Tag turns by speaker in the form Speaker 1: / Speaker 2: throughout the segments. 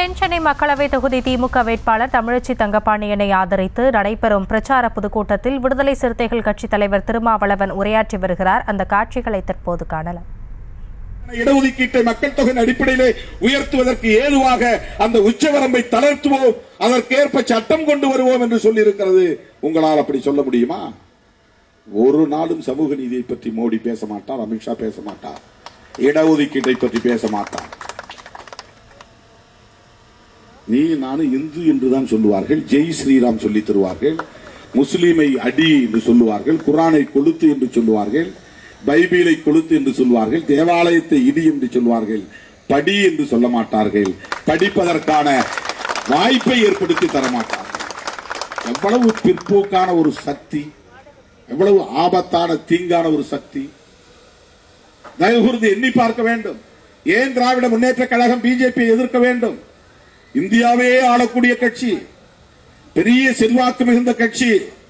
Speaker 1: தென் சென்னை மக்களவை தொகுதி திமுக வேட்பாளர் தமிழச்சி தங்கப்பாண்டியனை ஆதரித்து நடைபெறும் பிரச்சார பொதுக்கூட்டத்தில் விடுதலை சிறுத்தைகள் கட்சித் தலைவர் திருமாவளவன் உரையாற்றி வருகிறார் அந்த காட்சிகளை தற்போது காணலாம்
Speaker 2: இடஒதுக்கீட்டை மக்கள் தொகையின் அடிப்படையிலே உயர்த்துவதற்கு ஏதுவாக அந்த உச்சவரம்பை தளர்த்துவோம் அதற்கேற்ப சட்டம் கொண்டு வருவோம் என்று சொல்லி இருக்கிறது உங்களால் அப்படி சொல்ல முடியுமா ஒரு நாளும் சமூக நீதியை பற்றி மோடி பேச மாட்டார் அமித்ஷா பேச மாட்டார் இடஒதுக்கீட்டை பற்றி பேச மாட்டார் நீ நானும் இந்து என்றுதான் சொல்லுவார்கள் ஜெய் ஸ்ரீராம் சொல்லி தருவார்கள் முஸ்லீமை அடி என்று சொல்லுவார்கள் குரானை கொளுத்து என்று சொல்லுவார்கள் பைபிளை கொளுத்து என்று சொல்வார்கள் தேவாலயத்தை இடி என்று சொல்வார்கள் படி என்று சொல்ல மாட்டார்கள் படிப்பதற்கான வாய்ப்பை ஏற்படுத்தி தர மாட்டார்கள் எவ்வளவு பிற்போக்கான ஒரு சக்தி எவ்வளவு ஆபத்தான தீங்கான ஒரு சக்தி தயவு கூர்ந்து எண்ணி பார்க்க வேண்டும் ஏன் திராவிட முன்னேற்ற கழகம் பிஜேபியை எதிர்க்க வேண்டும் இந்தியாவே ஆளக்கூடிய கட்சி பெரிய செல்வாக்கு மிகுந்த கட்சி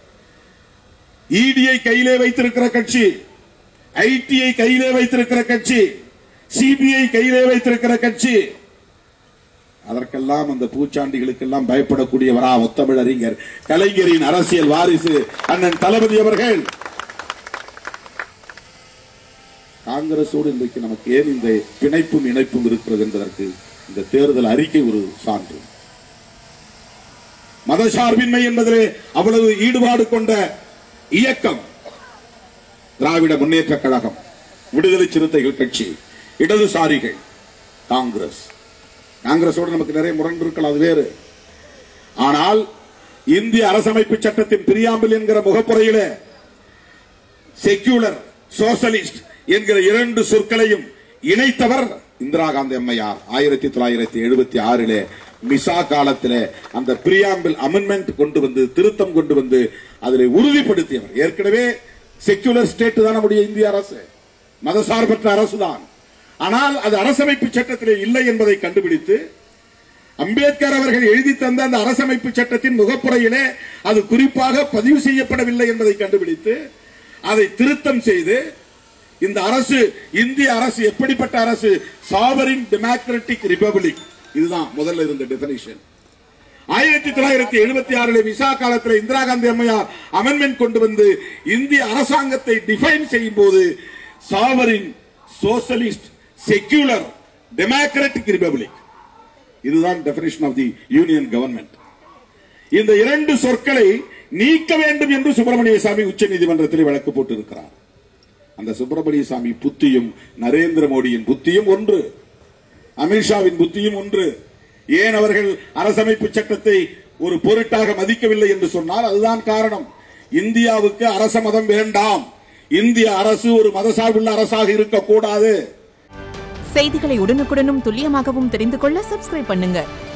Speaker 2: இடியை கையிலே வைத்திருக்கிற கட்சி ஐடியை கையிலே வைத்திருக்கிற கட்சி சிபிஐ கையிலே வைத்திருக்கிற கட்சி அதற்கெல்லாம் அந்த பூச்சாண்டிகளுக்கெல்லாம் பயப்படக்கூடியவரா முத்தமிழறிஞர் கலைஞரின் அரசியல் வாரிசு அண்ணன் தளபதி அவர்கள் காங்கிரசோடு இன்றைக்கு நமக்கு ஏன் இந்த பிணைப்பும் இணைப்பும் இருக்கிறது என்பதற்கு இந்த தேர்தல் அறிக்கை ஒரு சான்று மதசார்பின்மை என்பதிலே அவ்வளவு ஈடுபாடு கொண்ட இயக்கம் திராவிட முன்னேற்ற கழகம் விடுதலை சிறுத்தைகள் கட்சி இடதுசாரிகள் காங்கிரஸ் காங்கிரஸோடு நமக்கு நிறைய முரண்பு இருக்கலாம் அது வேறு ஆனால் இந்திய அரசமைப்பு சட்டத்தின் பிரியாம்பில் என்கிற முகப்புறையிலே செக்யூலர் சோசலிஸ்ட் என்கிற இரண்டு சொற்களையும் இணைத்தவர் இந்திரா காந்தி அம்மையார் ஆயிரத்தி தொள்ளாயிரத்தி எழுபத்தி ஆறிலே மிசா காலத்திலே அந்த பிரியாம்பிள் அமெண்ட்மெண்ட் கொண்டு வந்து திருத்தம் கொண்டு வந்து அதில் உறுதிப்படுத்தியவர் ஏற்கனவே செக்யூலர் ஸ்டேட் தான் நம்முடைய இந்திய அரசு மதசார்பற்ற அரசு தான் ஆனால் அது அரசமைப்பு சட்டத்திலே இல்லை என்பதை கண்டுபிடித்து அம்பேத்கர் அவர்கள் எழுதி தந்த அந்த அரசமைப்பு சட்டத்தின் முகப்புறையிலே அது குறிப்பாக பதிவு செய்யப்படவில்லை என்பதை கண்டுபிடித்து அதை திருத்தம் செய்து இந்த அரசு இந்திய அரசு எப்படிப்பட்ட அரசு சாவரின் டெமோக்ராட்டிக் ரிபப்ளிக் இதுதான் முதல்ல இருந்த டெபினிஷன் ஆயிரத்தி தொள்ளாயிரத்தி எழுபத்தி ஆறுல விசா காலத்தில் இந்திரா காந்தி அம்மையார் அமெண்ட்மெண்ட் கொண்டு வந்து இந்திய அரசாங்கத்தை டிஃபைன் செய்யும் போது sovereign socialist secular democratic republic இதுதான் definition of the union government இந்த இரண்டு சொற்களை நீக்க வேண்டும் என்று சுப்பிரமணிய சாமி உச்ச நீதிமன்றத்தில் வழக்கு போட்டிருக்கிறார் அந்த சுப்பிரமணிய சாமி புத்தியும் நரேந்திர மோடியின் புத்தியும் ஒன்று அமித்ஷாவின் புத்தியும் ஒன்று ஏன் அவர்கள் அரசமைப்பு சட்டத்தை ஒரு பொருட்டாக மதிக்கவில்லை என்று சொன்னால் அதுதான் காரணம் இந்தியாவுக்கு அரச மதம் வேண்டாம் இந்திய அரசு ஒரு மதசார்புள்ள அரசாக இருக்கக்கூடாது
Speaker 3: செய்திகளை உடனுக்குடனும் துல்லியமாகவும் தெரிந்து கொள்ள சப்ஸ்கிரைப் பண்ணுங்க